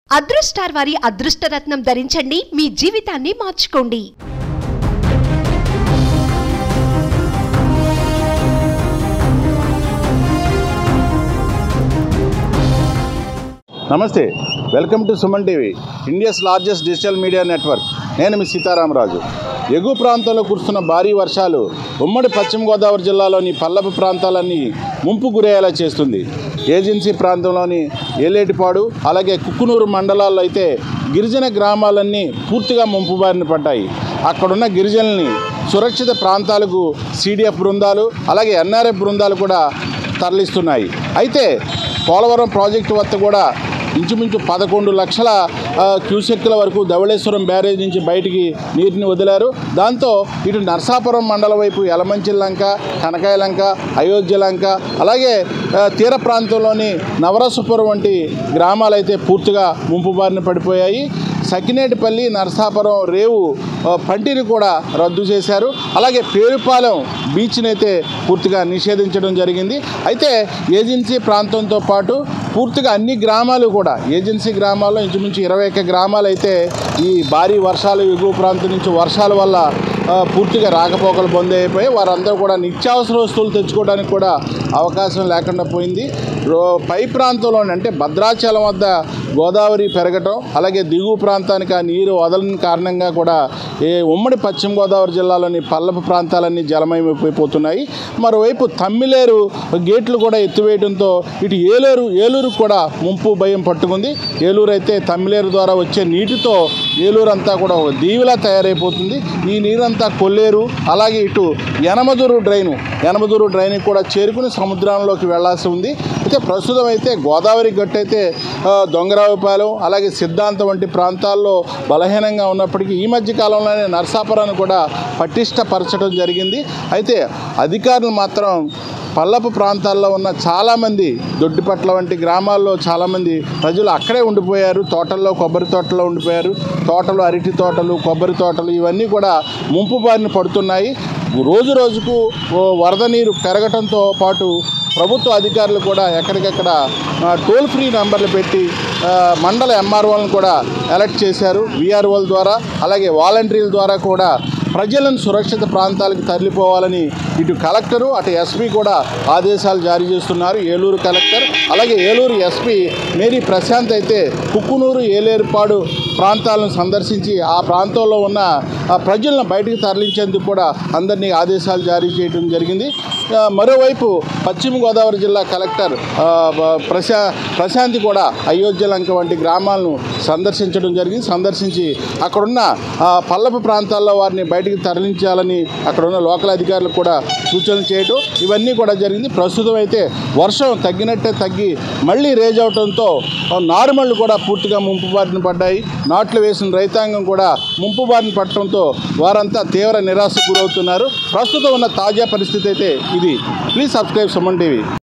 అదృష్టార్ వారి అదృష్టరత్నం ధరించండి మీ జీవితాన్ని మార్చుకోండి నమస్తే welcome to Suman TV India's largest digital media network నేను మీ సీతారామరాజు ఎగువ ప్రాంతంలో కురుస్తున్న భారీ వర్షాలు ఉమ్మడి పశ్చిమ గోదావరి జిల్లాలోని పల్లపు ప్రాంతాలన్నీ ముంపు గురయ్యేలా చేస్తుంది ఏజెన్సీ ప్రాంతంలోని ఏలేటిపాడు అలాగే కుక్కునూరు మండలాల్లో అయితే గిరిజన గ్రామాలన్నీ పూర్తిగా ముంపు బారిన పడ్డాయి అక్కడున్న గిరిజనుల్ని సురక్షిత ప్రాంతాలకు సిడిఎఫ్ బృందాలు అలాగే ఎన్ఆర్ఎఫ్ బృందాలు కూడా తరలిస్తున్నాయి అయితే పోలవరం ప్రాజెక్టు వద్ద కూడా ఇంచుమించు పదకొండు లక్షల ఆ, క్యూసెక్కుల వరకు ధవళేశ్వరం బ్యారేజ్ నుంచి బయటికి నీటిని వదిలారు దాంతో ఇటు నర్సాపురం మండలం వైపు యలమంచిల్ లంక కనకాయ లంక అయోధ్య లంక అలాగే ఆ, తీర ప్రాంతంలోని నవరసపురం వంటి గ్రామాలైతే పూర్తిగా ముంపు బారిన పడిపోయాయి సకినేటిపల్లి నరసాపురం రేవు ఆ, పంటిని కూడా రద్దు చేశారు అలాగే పేరుపాలెం బీచ్ని అయితే పూర్తిగా నిషేధించడం జరిగింది అయితే ఏజెన్సీ ప్రాంతంతో పాటు పూర్తిగా అన్ని గ్రామాలు కూడా ఏజెన్సీ గ్రామాల్లో ఇంచుమించు ఇరవై ఒక్క గ్రామాలు అయితే ఈ భారీ వర్షాలు ఎగువ ప్రాంతం నుంచి వర్షాల వల్ల ఆ, పూర్తిగా రాకపోకలు బంద్ అయిపోయి వారందరూ కూడా నిత్యావసర వస్తువులు తెచ్చుకోవడానికి కూడా అవకాశం లేకుండా పోయింది రో- పై ప్రాంతంలోని అంటే భద్రాచలం వద్ద గోదావరి పెరగటం అలాగే దిగువ ప్రాంతానికి ఆ నీరు వదలని కారణంగా కూడా ఏ ఉమ్మడి పశ్చిమ గోదావరి జిల్లాలోని పల్లపు ప్రాంతాలన్నీ జలమయమైపోతున్నాయి మరోవైపు తమ్మిలేరు గేట్లు కూడా ఎత్తివేయడంతో ఇటు ఏలూరు ఏలూరు కూడా ముంపు భయం పట్టుకుంది ఏలూరు అయితే తమ్మిలేరు ద్వారా వచ్చే నీటితో ఏలూరు అంతా కూడా ఒక దీవిలా తయారైపోతుంది ఈ నీరంతా కొల్లేరు అలాగే ఇటు యనమదూరు డ్రైను యనమదూరు డ్రైన్ కూడా చేరుకుని సముద్రంలోకి వెళ్లాల్సి ఉంది అయితే ప్రస్తుతం అయితే గోదావరి గట్టు అయితే ఆ, దొంగరావుపాలెం అలాగే సిద్ధాంతం వంటి ప్రాంతాల్లో బలహీనంగా ఉన్నప్పటికీ ఈ మధ్య కాలంలోనే నర్సాపురాన్ని కూడా పటిష్టపరచడం జరిగింది అయితే అధికారులు మాత్రం పల్లపు ప్రాంతాల్లో ఉన్న చాలామంది దొడ్డిపట్ల వంటి గ్రామాల్లో చాలామంది ప్రజలు అక్కడే ఉండిపోయారు తోటల్లో కొబ్బరి తోటల్లో ఉండిపోయారు తోటలు అరటి తోటలు కొబ్బరి తోటలు ఇవన్నీ కూడా ముంపు బారిన పడుతున్నాయి రోజు రోజుకు ఓ వరద నీరు పెరగటంతో పాటు ప్రభుత్వ అధికారులు కూడా ఎక్కడికక్కడ ఆ, టోల్ ఫ్రీ నంబర్లు పెట్టి ఆ, మండల ఎంఆర్ఓలను కూడా అలర్ట్ చేశారు విఆర్ఓల ద్వారా అలాగే వాలంటీర్ల ద్వారా కూడా ప్రజలను సురక్షిత ప్రాంతాలకు తరలిపోవాలని ఇటు కలెక్టరు అటు ఎస్పీ కూడా ఆదేశాలు జారీ చేస్తున్నారు ఏలూరు కలెక్టర్ అలాగే ఏలూరు ఎస్పీ మేరీ ప్రశాంత్ అయితే కుక్కునూరు ఏలేరుపాడు ప్రాంతాలను సందర్శించి ఆ ప్రాంతంలో ఉన్న ఆ ప్రజలను బయటికి తరలించేందుకు కూడా అందరినీ ఆదేశాలు జారీ చేయడం జరిగింది ఆ, మరోవైపు పశ్చిమ గోదావరి జిల్లా కలెక్టర్ ఆ, బ- ప్రశా ప్రశాంతి కూడా అయోధ్య లంక వంటి గ్రామాలను సందర్శించడం జరిగింది సందర్శించి అక్కడున్న ఆ, పల్లపు ప్రాంతాల్లో వారిని బయటికి తరలించాలని అక్కడున్న లోకల్ అధికారులకు కూడా సూచనలు చేయటం ఇవన్నీ కూడా జరిగింది ప్రస్తుతం అయితే వర్షం తగ్గినట్టే తగ్గి మళ్ళీ రేజ్ అవడంతో ఆ, నారుమళ్ళు కూడా పూర్తిగా ముంపు బారిన పడ్డాయి నాట్లు వేసిన రైతాంగం కూడా ముంపు బారిన పడటంతో వారంతా తీవ్ర నిరాశకు గురవుతున్నారు ప్రస్తుతం ఉన్న తాజా పరిస్థితి అయితే ఇది ప్లీజ్ సబ్స్క్రైబ్ సుమన్ టీవీ